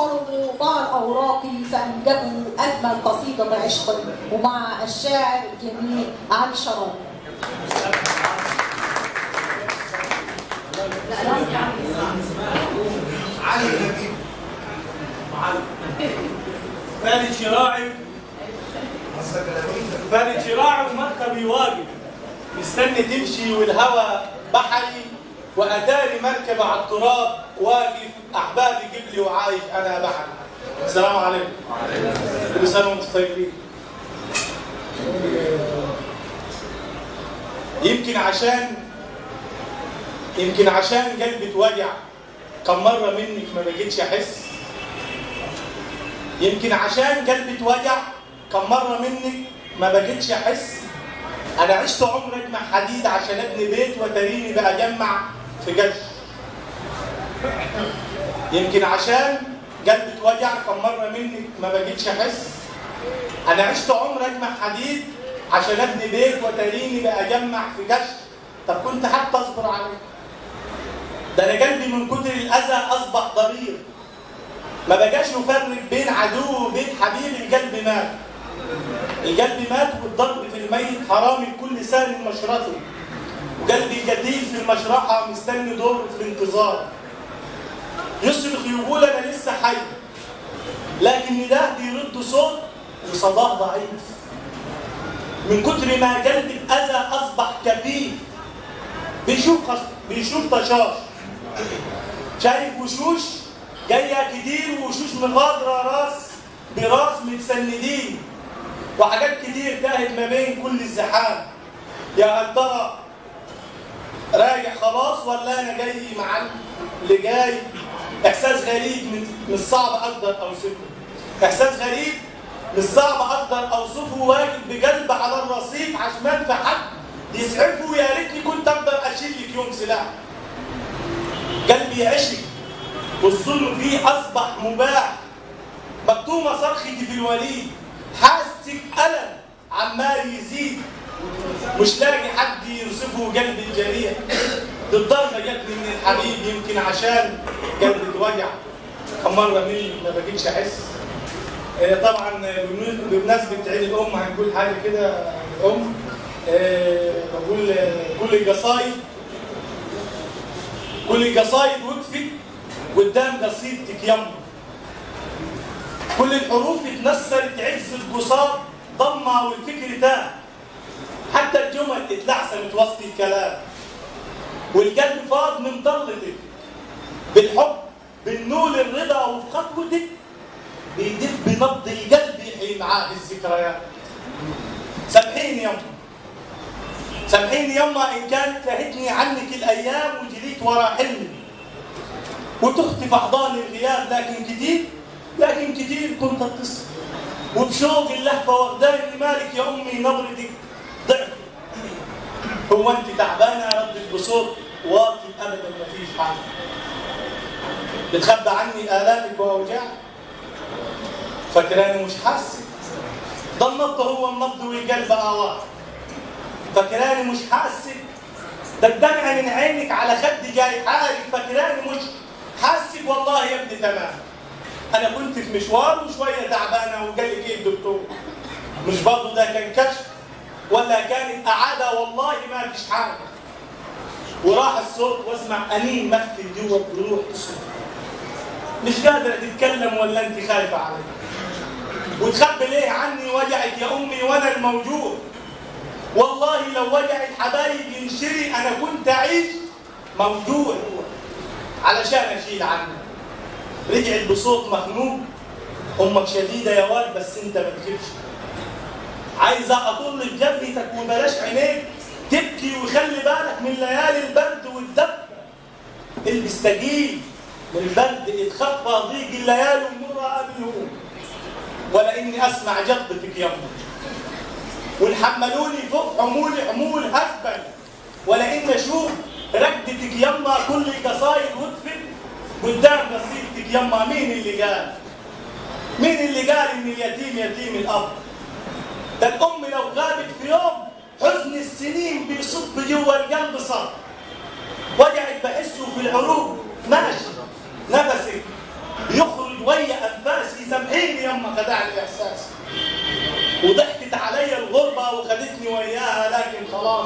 اختاروا بعض أوراقي فأنجبوا أجمل قصيدة عشق ومع الشاعر الجميل علي شرار علي نجيب فارد شراعي فارد شراعي ومركبي واقف مستني تمشي والهوى بحري واتاري مركب على التراب واقف احبابي جيب لي وعايش انا بحري السلام عليكم كل سنه وانتم طيبين يمكن عشان يمكن عشان قلبي اتوجع كم مره منك ما بقيتش احس يمكن عشان قلبي اتوجع كم مرة منك ما بقيتش أحس أنا عشت عمر أجمع حديد عشان أبني بيت وتريني بأجمع في جش يمكن عشان قلبي اتوجع كم مرة منك ما بقيتش أحس أنا عشت عمر أجمع حديد عشان أبني بيت وتريني بأجمع في جش طب كنت حتى أصبر عليه ده أنا قلبي من كتر الأذى أصبح ضرير ما بقاش يفرق بين عدو وبين حبيب القلب مات القلب مات والضرب في الميت حرام لكل سان مشرته وقلبي قتيل في المشرحة مستني دور في الانتظار يصرخ يقول أنا لسه حي لكن ده بيرد صوت وصداه ضعيف من كتر ما قلبي الأذى أصبح كفيف بيشوف خص... بيشوف طشاش شايف وشوش جايه كتير وشوش مغادره راس براس متسندين وحاجات كتير تاهت ما بين كل الزحام يا هل ترى راجع خلاص ولا انا جاي مع اللي جاي احساس غريب من مش صعب اقدر اوصفه احساس غريب مش صعب اقدر اوصفه واقف بقلب على الرصيف عشمان في حد يسعفه يا ريتني كنت اقدر اشيل لك يوم سلاح قلبي عشق والظلم فيه اصبح مباح مكتومه صرختي في الوليد حاسك الم عمال يزيد مش لاقي حد يوصفه قلبي الجريح دي الضربه جاتني من الحبيب يمكن عشان قلبي اتوجع كم مره مني ما بقيتش احس آه، طبعا بمن- بمناسبه عيد الام هنقول حاجه كده عن الام آه، بقول آه، كل القصايد كل القصايد وقفت قدام قصيدتك يما كل الحروف اتنثرت عز القصاد ضمة والفكر تاه حتى الجمل اتلعثمت وسط الكلام والقلب فاض من ضلتك بالحب بالنول الرضا وفي خطوتك بيدب بنبض القلب يحيي معاه الذكريات سامحيني يما سامحيني يما ان كانت لهتني عنك الايام وجريت ورا حلمي وتخت في احضان الغياب لكن كتير لكن كتير كنت اتصل وبشوق اللهفه واخداني مالك يا امي نبرتك ضعف هو انت تعبانه ردت بصوت واطي ابدا ما فيش حاجه بتخبى عني الامك واوجاعك فاكراني مش حاسس ده النبض هو النبض والقلب اعواء فاكراني مش حاسس ده الدمع من عينك على خدي جاي حالك فاكراني مش حاسك والله يا ابني تمام انا كنت في مشوار وشويه تعبانه وقال لك ايه الدكتور مش برضه ده كان كشف ولا كانت اعاده والله ما فيش حاجه وراح الصوت واسمع انين مخفي جوه الجروح تصرخ مش قادره تتكلم ولا انت خايفه علي وتخبي ليه عني وجعك يا امي وانا الموجود والله لو وجعت حبايبي ينشري انا كنت اعيش موجود علشان اشيل عنك رجعت بصوت مخنوق امك شديده يا واد بس انت ما تخافش عايزه اطل جبهتك وبلاش عينيك تبكي وخلي بالك من ليالي البرد والدفء البس تجيل من البرد اتخفى ضيق الليالي ومر قبلهم ولا اني اسمع جدتك يما والحملوني فوق حمولي حمول هبل ولا اني اشوف ركدتك يما كل قصايد وقفت قدام قصيدتك يما مين اللي قال مين اللي قال ان اليتيم يتيم الاب ده الام لو غابت في يوم حزن السنين بيصب جوا القلب صار وجعت بحسه في العروق ماشي نفسك يخرج ويا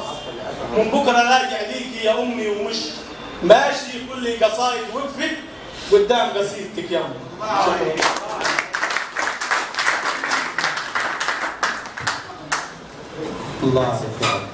مصر من بكره راجع ليكي يا امي ومش ماشي كل قصايد وقفت قدام قصيدتك يا امي شكرا الله يسلمك